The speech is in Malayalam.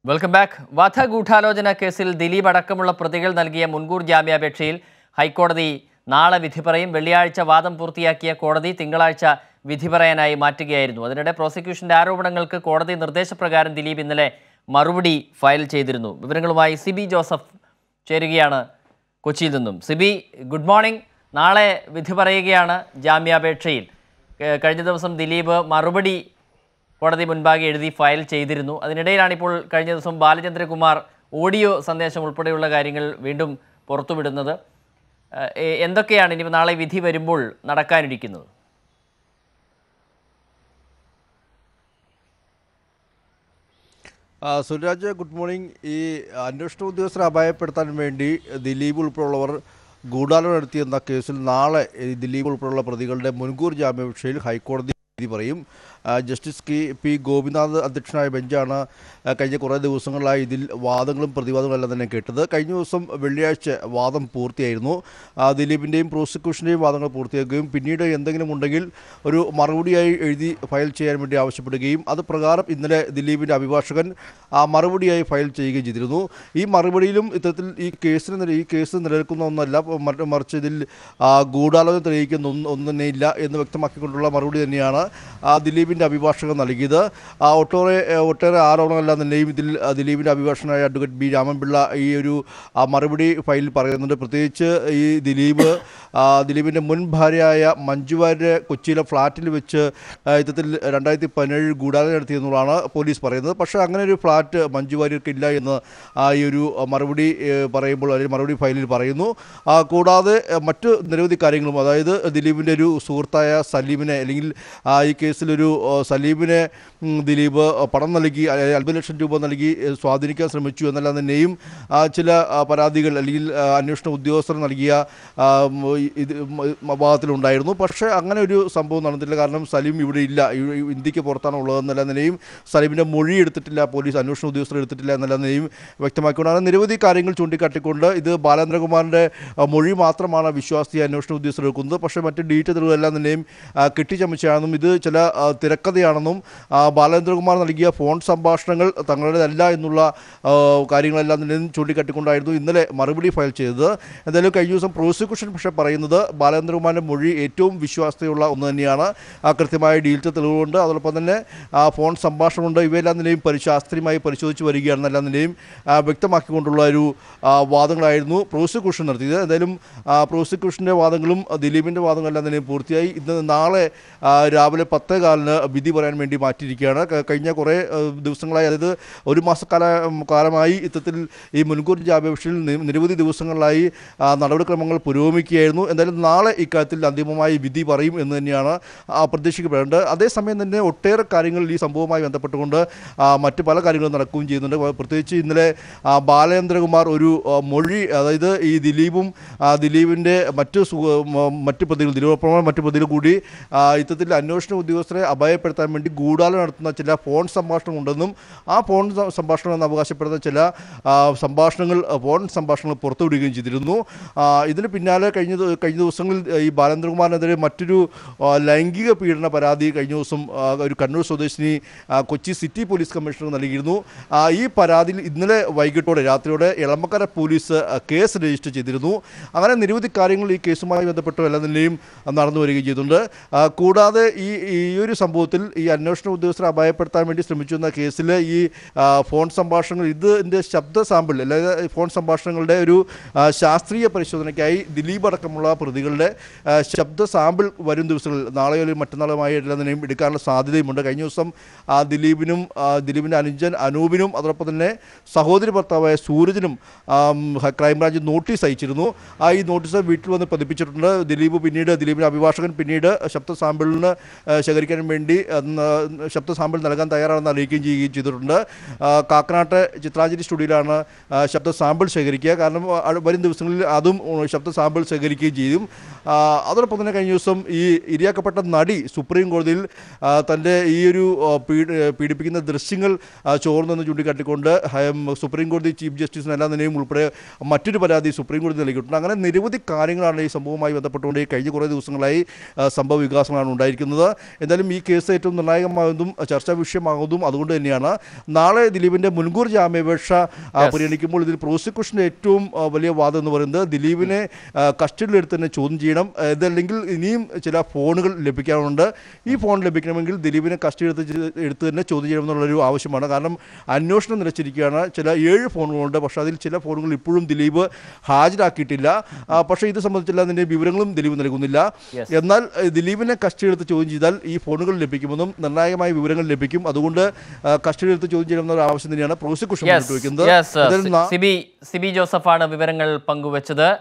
വെൽക്കം ബാക്ക് വധഗൂഢാലോചന കേസിൽ ദിലീപ് അടക്കമുള്ള പ്രതികൾ നൽകിയ മുൻകൂർ ജാമ്യാപേക്ഷയിൽ ഹൈക്കോടതി നാളെ വിധി പറയും വെള്ളിയാഴ്ച വാദം പൂർത്തിയാക്കിയ കോടതി തിങ്കളാഴ്ച വിധി പറയാനായി മാറ്റുകയായിരുന്നു അതിനിടെ പ്രോസിക്യൂഷന്റെ ആരോപണങ്ങൾക്ക് കോടതി നിർദ്ദേശപ്രകാരം ദിലീപ് ഇന്നലെ മറുപടി ഫയൽ ചെയ്തിരുന്നു വിവരങ്ങളുമായി സിബി ജോസഫ് ചേരുകയാണ് കൊച്ചിയിൽ നിന്നും സിബി ഗുഡ് മോർണിംഗ് നാളെ വിധി പറയുകയാണ് ജാമ്യാപേക്ഷയിൽ ഏഹ് കഴിഞ്ഞ ദിവസം ദിലീപ് മറുപടി കോടതി മുൻപാകെ എഴുതി ഫയൽ ചെയ്തിരുന്നു അതിനിടയിലാണ് ഇപ്പോൾ കഴിഞ്ഞ ദിവസം ബാലചന്ദ്രകുമാർ ഓഡിയോ സന്ദേശം ഉൾപ്പെടെയുള്ള കാര്യങ്ങൾ വീണ്ടും പുറത്തുവിടുന്നത് ഏഹ് എ- എന്തൊക്കെയാണ് ഇനി നാളെ വിധി വരുമ്പോൾ നടക്കാനിരിക്കുന്നത് ആ, സുരാജ് ഗുഡ് മോർണിംഗ് ഈ അന്വേഷണ ഉദ്യോഗസ്ഥരെ അപായപ്പെടുത്താൻ വേണ്ടി ദിലീപ് ഉൾപ്പെടെയുള്ളവർ ഗൂഢാലോചന നടത്തിയെന്ന കേസിൽ നാളെ ഈ ദിലീപ് ഉൾപ്പെടെയുള്ള പ്രതികളുടെ മുൻകൂർ ജാമ്യാപേക്ഷയിൽ ഹൈക്കോടതി വിധി പറയും ആ, ജസ്റ്റിസ് കെ പി ഗോപിനാഥ് അധ്യക്ഷനായ ബെഞ്ചാണ് ആ, കഴിഞ്ഞ കുറേ ദിവസങ്ങളായി ഇതിൽ വാദങ്ങളും പ്രതിവാദങ്ങളും എല്ലാം തന്നെ കേട്ടത് കഴിഞ്ഞ ദിവസം വെള്ളിയാഴ്ച വാദം പൂർത്തിയായിരുന്നു ആ, ദിലീപിൻ്റെയും പ്രോസിക്യൂഷൻ്റെയും വാദങ്ങൾ പൂർത്തിയാക്കുകയും പിന്നീട് എന്തെങ്കിലും ഉണ്ടെങ്കിൽ ഒരു മറുപടിയായി എഴുതി ഫയൽ ചെയ്യാൻ വേണ്ടി ആവശ്യപ്പെടുകയും അത് പ്രകാരം ഇന്നലെ ദിലീപിൻ്റെ അഭിഭാഷകൻ ആ മറുപടിയായി ഫയൽ ചെയ്യുകയും ചെയ്തിരുന്നു ഈ മറുപടിയിലും ഇത്തരത്തിൽ ഈ കേസിന് നില- ഈ കേസ് നിലനിൽക്കുന്ന ഒന്നല്ല മറി- മറിച്ച് ഇതിൽ ആ, ഗൂഢാലോചന തെളിയിക്കുന്ന ഒന്ന് ഒന്നും തന്നെ ഇല്ല എന്ന് വ്യക്തമാക്കിക്കൊണ്ടുള്ള മറുപടി തന്നെയാണ് ആ, ദിലീപിൻ്റെ അഭിഭാഷകൻ നൽകിയത് ആ, ഒട്ടേറെ ഏ, ഒട്ടേറെ ആരോപണങ്ങളെല്ലാം തന്നെയും ഇതിൽ ആ, ദിലീപിൻ്റെ അഭിഭാഷകനായ അഡ്വക്കേറ്റ് ബി രാമൻപിള്ള ഈ ഒരു ആ, മറുപടി ഫയലിൽ പറയുന്നുണ്ട് പ്രത്യേകിച്ച് ഈ ദിലീപ് ആ, ദിലീപിൻ്റെ മുൻ ഭാര്യയായ മഞ്ജു വാര്യരെ കൊച്ചിയിലെ ഫ്ലാറ്റിൽ വെച്ച് ആ, ഇത്തരത്തിൽ രണ്ടായിരത്തി പതിനേഴിൽ ഗൂഢാലോചന നടത്തിയെന്നുള്ളതാണ് പോലീസ് പറയുന്നത് പക്ഷേ അങ്ങനെ ഒരു ഫ്ലാറ്റ് മഞ്ജു വാര്യർക്കില്ല എന്ന് ആ, ഈ ഒരു മറുപടി ഏ, പറയുമ്പോൾ അല്ലെങ്കിൽ മറുപടി ഫയലിൽ പറയുന്നു ആ, കൂടാതെ ഏ, മറ്റ് നിരവധി കാര്യങ്ങളും അതായത് ദിലീപിൻ്റെ ഒരു സുഹൃത്തായ സലീമിനെ അല്ലെങ്കിൽ ആ, ഈ കേസിലൊരു ആ, സലീമിനെ ഉം, ദിലീപ് പണം നൽകി അതായത് അൻപത് ലക്ഷം രൂപ നൽകി ഏ, സ്വാധീനിക്കാൻ ശ്രമിച്ചു എന്നെല്ലാം തന്നെയും ആ, ചില ആ, പരാതികൾ അല്ലെങ്കിൽ ആ, അന്വേഷണ ഉദ്യോഗസ്ഥർ നൽകിയ ആ, ഉം, ഇത് ഭാഗത്തിലുണ്ടായിരുന്നു പക്ഷേ അങ്ങനെ ഒരു സംഭവം നടന്നിട്ടില്ല കാരണം സലീം ഇവിടെ ഇല്ല ഈ- ഇന്ത്യക്ക് പുറത്താണ് ഉള്ളതെന്നെല്ലാം നിലയും സലീമിൻ്റെ മൊഴി എടുത്തിട്ടില്ല പോലീസ് അന്വേഷണ ഉദ്യോഗസ്ഥർ എടുത്തിട്ടില്ല എന്നെല്ലാം നിലയും വ്യക്തമാക്കിക്കൊണ്ടാണ് നിരവധി കാര്യങ്ങൾ ചൂണ്ടിക്കാട്ടിക്കൊണ്ട് ഇത് ബാലേന്ദ്രകുമാറിൻ്റെ ആ, മൊഴി മാത്രമാണ് വിശ്വാസി അന്വേഷണ ഉദ്യോഗസ്ഥർ എടുക്കുന്നത് പക്ഷേ മറ്റ് ഡീറ്റെയിൽ തെളിവുകളെല്ലാം തന്നെയും ആ, കെട്ടിച്ചമച്ചാണെന്നും ഇത് ചില ആ, തിരക്കഥയാണെന്നും ആ, ബാലേന്ദ്രകുമാർ നൽകിയ ഫോൺ സംഭാഷണങ്ങൾ തങ്ങളുടേതല്ല എന്നുള്ള ആ, കാര്യങ്ങളെല്ലാം തന്നെ ചൂണ്ടിക്കാട്ടിക്കൊണ്ടായിരുന്നു ഇന്നലെ മറുപടി ഫയൽ ചെയ്തത് എന്തായാലും കഴിഞ്ഞ ദിവസം പ്രോസിക്യൂഷൻ പക്ഷേ പറയുന്നത് ബാലേന്ദ്രകുമാറിൻ്റെ മൊഴി ഏറ്റവും വിശ്വാസ്യതയുള്ള ഒന്ന് തന്നെയാണ് ആ, കൃത്യമായ ഡീറ്റെയിൽ തെളിവുണ്ട് അതോടൊപ്പം തന്നെ ആ, ഫോൺ സംഭാഷണമുണ്ട് ഇവയെല്ലാം നിലയും പരി ശാസ്ത്രീയമായി പരിശോധിച്ച് വരികയാണെന്നെല്ലാം നിലയും ആ, വ്യക്തമാക്കിക്കൊണ്ടുള്ള ഒരു ആ, വാദങ്ങളായിരുന്നു പ്രോസിക്യൂഷൻ നടത്തിയത് എന്തായാലും ആ, പ്രോസിക്യൂഷൻ്റെ വാദങ്ങളും ആ, ദിലീപിൻ്റെ വാദങ്ങളെല്ലാം തന്നെ പൂർത്തിയായി ഇന്ന് നാളെ ആ, രാവിലെ പത്തേ കാലിന് വിധി പറയാൻ വേണ്ടി മാറ്റിയിരിക്കുകയാണ് ക- കഴിഞ്ഞ കുറേ ആ, ദിവസങ്ങളായി അതായത് ഒരു മാസക്കാല കാലമായി ഇത്തരത്തിൽ ഈ മുൻകൂർ ജാമ്യാപേക്ഷയിൽ നി- നിരവധി ദിവസങ്ങളിലായി ആ, നടപടിക്രമങ്ങൾ പുരോഗമിക്കുകയായിരുന്നു എന്തായാലും നാളെ ഇക്കാര്യത്തിൽ അന്തിമമായി വിധി പറയും എന്ന് തന്നെയാണ് ആ, പ്രതീക്ഷിക്കപ്പെടേണ്ടത് അതേസമയം തന്നെ ഒട്ടേറെ കാര്യങ്ങൾ ഈ സംഭവവുമായി ബന്ധപ്പെട്ടുകൊണ്ട് ആ, മറ്റ് പല കാര്യങ്ങളും നടക്കുകയും ചെയ്യുന്നുണ്ട് പ്രത്യേകിച്ച് ഇന്നലെ ആ, ബാലേന്ദ്രകുമാർ ഒരു ആ, മൊഴി അതായത് ഈ ദിലീപും ആ, ദിലീപിൻ്റെ മറ്റ് സു- മ- മറ്റ് പ്രതികൾ ദിലീപ് മറ്റ് പ്രതികൾ കൂടി ആ, ഇത്തരത്തിൽ അന്വേഷണ ഉദ്യോഗസ്ഥരെ അപായപ്പെടുത്താൻ വേണ്ടി ഗൂഢാലോചന നടത്തുന്ന ചില ഫോൺ സംഭാഷണം ഉണ്ടെന്നും ആ ഫോൺ സ- സംഭാഷണം എന്ന് അവകാശപ്പെടുന്ന ചില ആ, സംഭാഷണങ്ങൾ ആ, ഫോൺ സംഭാഷണങ്ങൾ പുറത്തുവിടുകയും ചെയ്തിരുന്നു ആ, ഇതിന് പിന്നാലെ കഴിഞ്ഞ ദി- കഴിഞ്ഞ ദിവസങ്ങളിൽ ഈ ബാലേന്ദ്രകുമാറിനെതിരെ മറ്റൊരു ആ, ലൈംഗിക പീഡന പരാതി കഴിഞ്ഞ ദിവസം ആ, ഒരു കണ്ണൂർ സ്വദേശിനി ആ, കൊച്ചി സിറ്റി പോലീസ് കമ്മീഷണർ നൽകിയിരുന്നു ആ, ഈ പരാതിയിൽ ഇന്നലെ വൈകിട്ടോടെ രാത്രിയോടെ എളമക്കര പോലീസ് ആ, കേസ് രജിസ്റ്റർ ചെയ്തിരുന്നു അങ്ങനെ നിരവധി കാര്യങ്ങൾ ഈ കേസുമായി ബന്ധപ്പെട്ട് എല്ലാം തന്നെയും നടന്നു വരികയും ചെയ്തിട്ടുണ്ട് ആ, കൂടാതെ ഈ ഈ ഒരു സംഭവത്തിൽ ഈ അന്വേഷണ ഉദ്യോഗസ്ഥരെ അപായപ്പെടുത്താൻ വേണ്ടി ശ്രമിച്ചു എന്ന കേസിൽ ഈ ആ, ഫോൺ സംഭാഷണങ്ങൾ ഇതിൻ്റെ ശബ്ദ സാമ്പിൾ അതായത് ഈ ഫോൺ സംഭാഷണങ്ങളുടെ ഒരു ആ, ശാസ്ത്രീയ പരിശോധനയ്ക്കായി ദിലീപ് അടക്കമുള്ള പ്രതികളുടെ ആ, ശബ്ദ സാമ്പിൾ വരും ദിവസങ്ങളിൽ നാളെയോ അല്ലെങ്കിൽ മറ്റന്നാളുമായി എല്ലാം തന്നെയും എടുക്കാനുള്ള സാധ്യതയുമുണ്ട് കഴിഞ്ഞ ദിവസം ആ, ദിലീപിനും ആ, ദിലീപിൻ്റെ അനുജൻ അനൂപിനും അതോടൊപ്പം തന്നെ സഹോദരി ഭർത്താവായ സൂരജിനും ആം, ഹ- ക്രൈംബ്രാഞ്ച് നോട്ടീസ് അയച്ചിരുന്നു ആ ഈ നോട്ടീസ് വീട്ടിൽ വന്ന് പതിപ്പിച്ചിട്ടുണ്ട് ദിലീപ് പിന്നീട് ദിലീപിൻ്റെ അഭിഭാഷകൻ പിന്നീട് ശബ്ദ സാമ്പിളിന് ആ, ശേഖരിക്കാൻ വേണ്ടി അന്ന് ശബ്ദ സാമ്പിൾ നൽകാൻ തയ്യാറാണെന്ന് അറിയിക്കുകയും ചെയ്യുകയും ചെയ്തിട്ടുണ്ട് ആ, കാക്കനാട്ടെ ചിത്രാഞ്ജലി സ്റ്റുഡിയോയിലാണ് ആ, ശബ്ദ സാമ്പിൾ ശേഖരിക്കുക കാരണം ആ, വരും ദിവസങ്ങളിൽ അതും ഉം, ശബ്ദ സാമ്പിൾ ശേഖരിക്കുകയും ചെയ്യും ആ, അതോടൊപ്പം തന്നെ കഴിഞ്ഞ ദിവസം ഈ ഇരയാക്കപ്പെട്ട നടി സുപ്രീം കോടതിയിൽ ആ, തൻ്റെ ഈ ഒരു ആ, പീഡ പീഡിപ്പിക്കുന്ന ദൃശ്യങ്ങൾ ആ, ചോർന്നെന്ന് ചൂണ്ടിക്കാട്ടിക്കൊണ്ട് ഹയം സുപ്രീം കോടതി ചീഫ് ജസ്റ്റിസിനെല്ലാം തന്നെയും ഉൾപ്പെടെ മറ്റൊരു പരാതി സുപ്രീം കോടതി നൽകിയിട്ടുണ്ട് അങ്ങനെ നിരവധി കാര്യങ്ങളാണ് ഈ സംഭവവുമായി ബന്ധപ്പെട്ടുകൊണ്ട് ഈ കഴിഞ്ഞ കുറേ ദിവസങ്ങളായി ആ, സംഭവ വികാസങ്ങളാണ് ഉണ്ടായിരിക്കുന്നത് എന്തായാലും ഈ കേസ് കേസ് ഏറ്റവും നിർണായകമാകുന്നതും ചർച്ചാ വിഷയമാകുന്നതും അതുകൊണ്ട് തന്നെയാണ് നാളെ ദിലീപിന്റെ മുൻകൂർ ജാമ്യാപേക്ഷ ആ, പരിഗണിക്കുമ്പോൾ ഇതിൽ പ്രോസിക്യൂഷന്റെ ഏറ്റവും ആ, വലിയ വാദം എന്ന് പറയുന്നത് ദിലീപിനെ ആ, കസ്റ്റഡിയിലെടുത്ത് തന്നെ ചോദ്യം ചെയ്യണം ആ, ഇതല്ലെങ്കിൽ ഇനിയും ചില ഫോണുകൾ ലഭിക്കാനുണ്ട് ഈ ഫോൺ ലഭിക്കണമെങ്കിൽ ദിലീപിനെ കസ്റ്റഡി എടുത്ത് ചെ- എടുത്ത് തന്നെ ചോദ്യം ചെയ്യണമെന്നുള്ളൊരു ആവശ്യമാണ് കാരണം അന്വേഷണം നിലച്ചിരിക്കുകയാണ് ചില ഏഴ് ഫോണുകളുണ്ട് പക്ഷേ അതിൽ ചില ഫോണുകൾ ഇപ്പോഴും ദിലീപ് ഹാജരാക്കിയിട്ടില്ല ആ, പക്ഷേ ഇത് സംബന്ധിച്ചുള്ള അതിൻ്റെ വിവരങ്ങളും ദിലീപ് നൽകുന്നില്ല Yes. എന്നാൽ ഏഹ്, ദിലീപിനെ കസ്റ്റഡി എടുത്ത് ചോദ്യം ചെയ്താൽ ഈ ഫോണുകൾ ലഭിക്കുമെന്നും നിർണായകമായ വിവരങ്ങൾ ലഭിക്കും അതുകൊണ്ട് ആ, കസ്റ്റഡി എടുത്ത് ചോദ്യം ചെയ്യണമെന്ന ആവശ്യം തന്നെയാണ് പ്രോസിക്യൂഷൻ യെസ് മുന്നോട്ട് വയ്ക്കുന്നത് യെസ് ഇതിൽ നാ- സിബി സിബി ജോസഫാണ് വിവരങ്ങൾ പങ്കുവച്ചത്